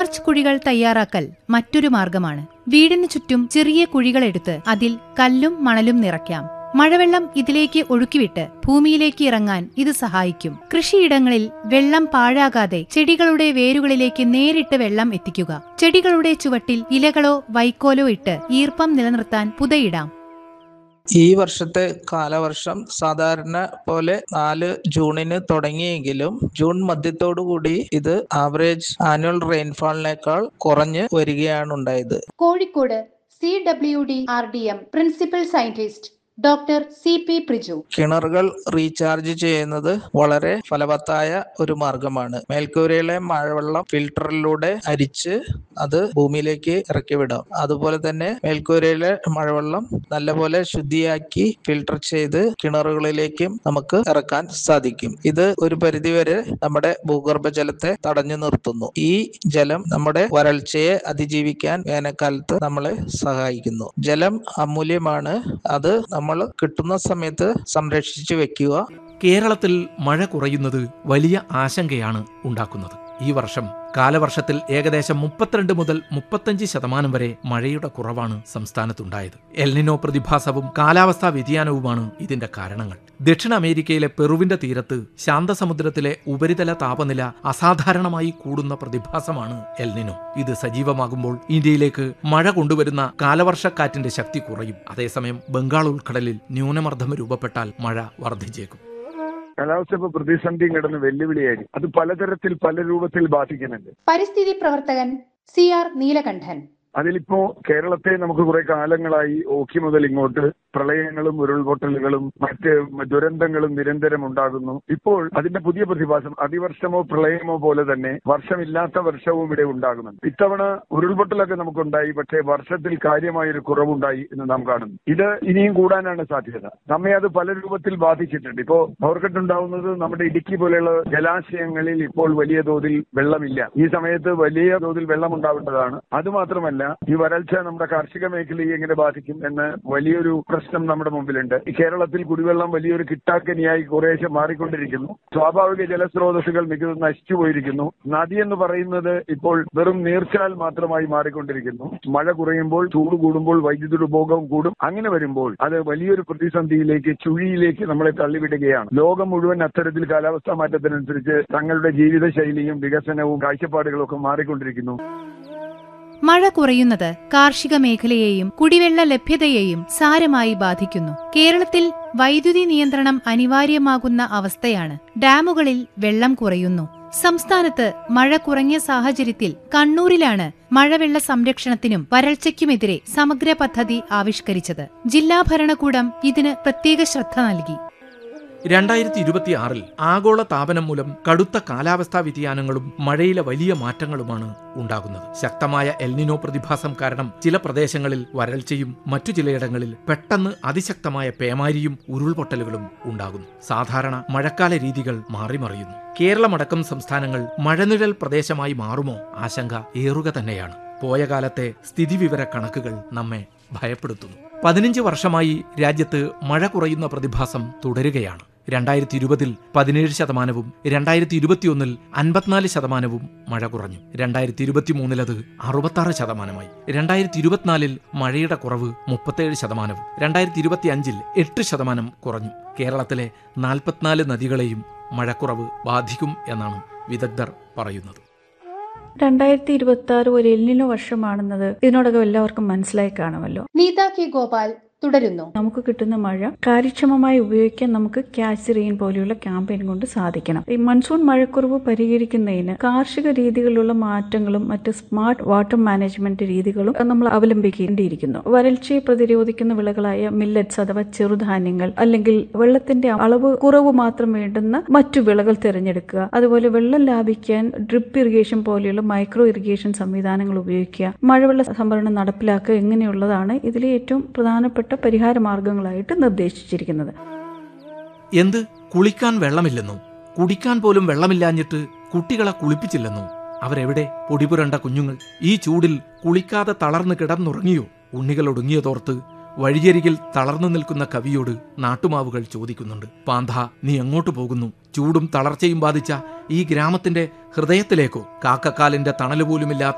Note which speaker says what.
Speaker 1: recharge കുഴികൾ തയ്യാറാക്കൽ മറ്റൊരു മാർഗമാണ് വീടിനു ചുറ്റും ചെറിയ കുഴികളെടുത്ത് അതിൽ കല്ലും മണലും നിറയ്ക്കാം മഴവെള്ളം ഇതിലേക്ക് ഒഴുക്കിവിട്ട് ഭൂമിയിലേക്ക് ഇറങ്ങാൻ ഇത് സഹായിക്കും കൃഷിയിടങ്ങളിൽ വെള്ളം പാഴാകാതെ ചെടികളുടെ വേരുകളിലേക്ക് നേരിട്ട് വെള്ളം എത്തിക്കുക ചെടികളുടെ ചുവട്ടിൽ ഇലകളോ വൈക്കോലോ ഇട്ട് ഈർപ്പം നിലനിർത്താൻ പുതയിടാം
Speaker 2: ഈ വർഷത്തെ കാലവർഷം സാധാരണ പോലെ നാല് ജൂണിന് തുടങ്ങിയെങ്കിലും ജൂൺ മധ്യത്തോടു കൂടി ഇത് ആവറേജ് ആനുവൽ റെയിൻഫാളിനേക്കാൾ കുറഞ്ഞ് വരികയാണ് ഉണ്ടായത്
Speaker 1: Kozhikode C W D R D M principal scientist doctor C P Priju
Speaker 2: കിണറുകൾ റീചാർജ് ചെയ്യുന്നത് വളരെ ഫലവത്തായ ഒരു മാർഗമാണ് മേൽക്കൂരയിലെ മഴവെള്ളം ഫിൽട്ടറിലൂടെ അരിച്ച് അത് ഭൂമിയിലേക്ക് ഇറക്കി വിടാം അതുപോലെ തന്നെ മേൽക്കൂരയിലെ മഴവെള്ളം നല്ലപോലെ ശുദ്ധിയാക്കി ഫിൽട്ടർ ചെയ്ത് കിണറുകളിലേക്കും നമുക്ക് ഇറക്കാൻ സാധിക്കും ഇത് ഒരു പരിധിവരെ നമ്മുടെ ഭൂഗർഭജലത്തെ തടഞ്ഞു നിർത്തുന്നു ഈ ജലം നമ്മുടെ വരൾച്ചയെ അതിജീവിക്കാൻ വേനൽക്കാലത്ത് നമ്മളെ സഹായിക്കുന്നു ജലം അമൂല്യമാണ് അത് നമ്മൾ കിട്ടുന്ന സമയത്ത് സംരക്ഷിച്ചു വെക്കുക
Speaker 3: കേരളത്തിൽ മഴ കുറയുന്നത് വലിയ ആശങ്കയാണ് ഉണ്ടാക്കുന്നത് ഈ വർഷം കാലവർഷത്തിൽ ഏകദേശം മുപ്പത്തിരണ്ട് മുതൽ മുപ്പത്തഞ്ച് ശതമാനം വരെ മഴയുടെ കുറവാണ് സംസ്ഥാനത്തുണ്ടായത് എൽനിനോ പ്രതിഭാസവും കാലാവസ്ഥാ വ്യതിയാനവുമാണ് ഇതിന്റെ കാരണങ്ങൾ ദക്ഷിണ അമേരിക്കയിലെ പെറുവിന്റെ തീരത്ത് ശാന്തസമുദ്രത്തിലെ ഉപരിതല താപനില അസാധാരണമായി കൂടുന്ന പ്രതിഭാസമാണ് എൽനിനോ ഇത് സജീവമാകുമ്പോൾ ഇന്ത്യയിലേക്ക് മഴ കൊണ്ടുവരുന്ന കാലവർഷക്കാറ്റിന്റെ ശക്തി കുറയും അതേസമയം ബംഗാൾ ഉൾക്കടലിൽ ന്യൂനമർദ്ദം രൂപപ്പെട്ടാൽ മഴ വർദ്ധിച്ചേക്കും
Speaker 4: കാലാവസ്ഥ ഇപ്പൊ പ്രതിസന്ധിയും കിടന്ന് വെല്ലുവിളിയായി അത് പലതരത്തിൽ പല രൂപത്തിൽ ബാധിക്കുന്നുണ്ട്
Speaker 1: പരിസ്ഥിതി പ്രവർത്തകൻ സി ആർ നീലകണ്ഠൻ
Speaker 4: അതിലിപ്പോ കേരളത്തെ നമുക്ക് കുറെ കാലങ്ങളായി ഓക്കി മുതൽ ഇങ്ങോട്ട് പ്രളയങ്ങളും ഉരുൾപൊട്ടലുകളും മറ്റ് ദുരന്തങ്ങളും നിരന്തരം ഉണ്ടാകുന്നു ഇപ്പോൾ അതിന്റെ പുതിയ പ്രതിഭാസം അതിവർഷമോ പ്രളയമോ പോലെ തന്നെ വർഷമില്ലാത്ത വർഷവും ഇവിടെ ഉണ്ടാകുന്നുണ്ട് ഇത്തവണ ഉരുൾപൊട്ടലൊക്കെ നമുക്കുണ്ടായി പക്ഷേ വർഷത്തിൽ കാര്യമായൊരു കുറവുണ്ടായി എന്ന് നാം കാണുന്നു ഇത് ഇനിയും കൂടാനാണ് സാധ്യത നമ്മെ അത് പല രൂപത്തിൽ ബാധിച്ചിട്ടുണ്ട് ഇപ്പോ പവർക്കെട്ടുണ്ടാവുന്നത് നമ്മുടെ ഇടുക്കി പോലെയുള്ള ജലാശയങ്ങളിൽ ഇപ്പോൾ വലിയ തോതിൽ വെള്ളമില്ല ഈ സമയത്ത് വലിയ തോതിൽ വെള്ളം ഉണ്ടാവേണ്ടതാണ് അതുമാത്രമല്ല ഈ വരൾച്ച നമ്മുടെ കാർഷിക മേഖലയെ എങ്ങനെ ബാധിക്കും എന്ന് വലിയൊരു പ്രശ്നം നമ്മുടെ മുമ്പിലുണ്ട് ഈ കേരളത്തിൽ കുടിവെള്ളം വലിയൊരു കിട്ടാക്കനിയായി കുറേശ്ശെ മാറിക്കൊണ്ടിരിക്കുന്നു സ്വാഭാവിക ജലസ്രോതസ്സുകൾ മിക്കതും നശിച്ചു പോയിരിക്കുന്നു നദി എന്ന് പറയുന്നത് ഇപ്പോൾ വെറും നീർച്ചാൽ മാത്രമായി മാറിക്കൊണ്ടിരിക്കുന്നു മഴ കുറയുമ്പോൾ ചൂട് കൂടുമ്പോൾ വൈദ്യുതി ഉപഭോഗം കൂടും അങ്ങനെ വരുമ്പോൾ അത് വലിയൊരു പ്രതിസന്ധിയിലേക്ക് ചുഴിയിലേക്ക് നമ്മളെ തള്ളിവിടുകയാണ് ലോകം മുഴുവൻ അത്തരത്തിൽ കാലാവസ്ഥാ മാറ്റത്തിനനുസരിച്ച് തങ്ങളുടെ ജീവിതശൈലിയും വികസനവും കാഴ്ചപ്പാടുകളും ഒക്കെ മാറിക്കൊണ്ടിരിക്കുന്നു
Speaker 1: മഴ കുറയുന്നത് കാർഷിക മേഖലയെയും കുടിവെള്ള ലഭ്യതയെയും സാരമായി ബാധിക്കുന്നു കേരളത്തിൽ വൈദ്യുതി നിയന്ത്രണം അനിവാര്യമാകുന്ന അവസ്ഥയാണ് ഡാമുകളിൽ വെള്ളം കുറയുന്നു സംസ്ഥാനത്ത് മഴ കുറഞ്ഞ സാഹചര്യത്തിൽ കണ്ണൂരിലാണ് മഴവെള്ള സംരക്ഷണത്തിനും വരൾച്ചയ്ക്കുമെതിരെ സമഗ്ര പദ്ധതി ആവിഷ്കരിച്ചത് ജില്ലാ ഭരണകൂടം ഇതിന് പ്രത്യേക ശ്രദ്ധ നൽകി
Speaker 3: രണ്ടായിരത്തി ഇരുപത്തിയാറിൽ ആഗോള താപനം മൂലം കടുത്ത കാലാവസ്ഥാ വ്യതിയാനങ്ങളും മഴയിലെ വലിയ മാറ്റങ്ങളുമാണ് ഉണ്ടാകുന്നത് ശക്തമായ എൽനിനോ പ്രതിഭാസം കാരണം ചില പ്രദേശങ്ങളിൽ വരൾച്ചയും മറ്റു ചിലയിടങ്ങളിൽ പെട്ടെന്ന് അതിശക്തമായ പേമാരിയും ഉരുൾപൊട്ടലുകളും ഉണ്ടാകുന്നു സാധാരണ മഴക്കാല രീതികൾ മാറിമറിയുന്നു കേരളമടക്കം സംസ്ഥാനങ്ങൾ മഴനിഴൽ പ്രദേശമായി മാറുമോ ആശങ്ക ഏറുക തന്നെയാണ് പോയ കാലത്തെ സ്ഥിതിവിവര കണക്കുകൾ നമ്മെ ഭയപ്പെടുത്തുന്നു പതിനഞ്ച് വർഷമായി രാജ്യത്ത് മഴ കുറയുന്ന പ്രതിഭാസം തുടരുകയാണ് രണ്ടായിരത്തി ഇരുപതിൽ പതിനേഴ് ശതമാനവും രണ്ടായിരത്തി ഇരുപത്തിയൊന്നിൽ അൻപത്തിനാല് ശതമാനവും മഴ കുറഞ്ഞു രണ്ടായിരത്തി ഇരുപത്തിമൂന്നിൽ അത് അറുപത്താറ് ശതമാനമായി രണ്ടായിരത്തി ഇരുപത്തിനാലിൽ മഴയുടെ കുറവ് മുപ്പത്തേഴ് ശതമാനവും രണ്ടായിരത്തി ഇരുപത്തി അഞ്ചിൽ എട്ട് ശതമാനം കുറഞ്ഞു കേരളത്തിലെ നാൽപ്പത്തിനാല് നദികളെയും മഴക്കുറവ് ബാധിക്കും എന്നാണ് വിദഗ്ധർ പറയുന്നത്
Speaker 5: രണ്ടായിരത്തി ഇരുപത്തി ആറ് ഒരു എല്ലിനോ വർഷമാണെന്നത് ഇതിനോടകം എല്ലാവർക്കും മനസ്സിലായി കാണുമല്ലോ
Speaker 1: നീത കെ ഗോപാൽ തുടരുന്നു
Speaker 5: നമുക്ക് കിട്ടുന്ന മഴ കാര്യക്ഷമമായി ഉപയോഗിക്കാൻ നമുക്ക് ക്യാച്ച് റെയിൻ പോലെയുള്ള ക്യാമ്പയിൻ കൊണ്ട് സാധിക്കണം ഈ മൺസൂൺ മഴക്കുറവ് പരിഹരിക്കുന്നതിന് കാർഷിക രീതികളിലുള്ള മാറ്റങ്ങളും മറ്റ് സ്മാർട്ട് വാട്ടർ മാനേജ്മെന്റ് രീതികളും നമ്മൾ അവലംബിക്കേണ്ടിയിരിക്കുന്നു വരൾച്ചയെ പ്രതിരോധിക്കുന്ന വിളകളായ മില്ലറ്റ്സ് അഥവാ ചെറുധാന്യങ്ങൾ അല്ലെങ്കിൽ വെള്ളത്തിന്റെ അളവ് കുറവ് മാത്രം വേണ്ടുന്ന മറ്റു വിളകൾ തിരഞ്ഞെടുക്കുക അതുപോലെ വെള്ളം ലാഭിക്കാൻ ഡ്രിപ്പ് ഇറിഗേഷൻ പോലെയുള്ള മൈക്രോ ഇറിഗേഷൻ സംവിധാനങ്ങൾ ഉപയോഗിക്കുക മഴവെള്ള സംഭരണം നടപ്പിലാക്കുക എങ്ങനെയുള്ളതാണ് ഇതിലെ ഏറ്റവും പ്രധാനപ്പെട്ട പരിഹാര മാർഗങ്ങളായിട്ട് നിർദ്ദേശിച്ചിരിക്കുന്നത്
Speaker 3: എന്ത് കുളിക്കാൻ വെള്ളമില്ലെന്നോ കുടിക്കാൻ പോലും വെള്ളമില്ലാഞ്ഞിട്ട് കുട്ടികളെ കുളിപ്പിച്ചില്ലെന്നോ അവരെവിടെ പൊടിപുരണ്ട കുഞ്ഞുങ്ങൾ ഈ ചൂടിൽ കുളിക്കാതെ തളർന്ന് കിടന്നുറങ്ങിയോ ഉണ്ണികൾ ഒടുങ്ങിയതോർത്ത് വഴിയരികിൽ തളർന്നു നിൽക്കുന്ന കവിയോട് നാട്ടുമാവുകൾ ചോദിക്കുന്നുണ്ട് പാന്ത നീ എങ്ങോട്ട് പോകുന്നു ചൂടും തളർച്ചയും ബാധിച്ച ഈ ഗ്രാമത്തിന്റെ ഹൃദയത്തിലേക്കോ കാക്കക്കാലിന്റെ തണല് പോലുമില്ലാത്ത